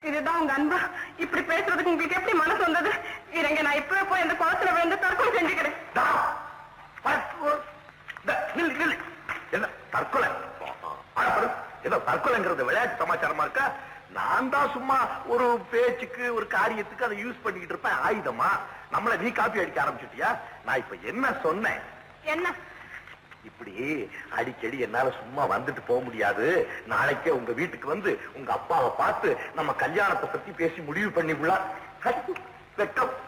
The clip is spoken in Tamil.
இதுதான் உங்க அன்பா இப்படி பேசுறதுக்கு உங்களுக்கு எப்படி மனசு வந்தது இருங்க நான் இப்பவே போய் அந்த குளத்துல விழுந்து தற்கொலை செஞ்சுக்கிறேன் தா. பத்து. இந்த, நில்லு, நில்லு. என்ன தற்கொலை அடப்படு. ஏதோ தற்கொலைங்கிறது விளையாட்டு சமாச்சாரமா இருக்கா நான் தான் சும்மா ஒரு பேச்சுக்கு ஒரு காரியத்துக்கு அதை யூஸ் பண்ணிக்கிட்டு இருப்பேன் ஆயுதமா நம்மள நீ காப்பி அடிக்க ஆரம்பிச்சிட்டியா நான் இப்ப என்ன சொன்னேன் என்ன இப்படி அடிக்கடி என்னால சும்மா வந்துட்டு போக முடியாது நாளைக்கே உங்க வீட்டுக்கு வந்து உங்க அப்பாவை பார்த்து நம்ம கல்யாணத்தை பத்தி பேசி முடிவு பண்ணிக்கலாம் வெக்கம்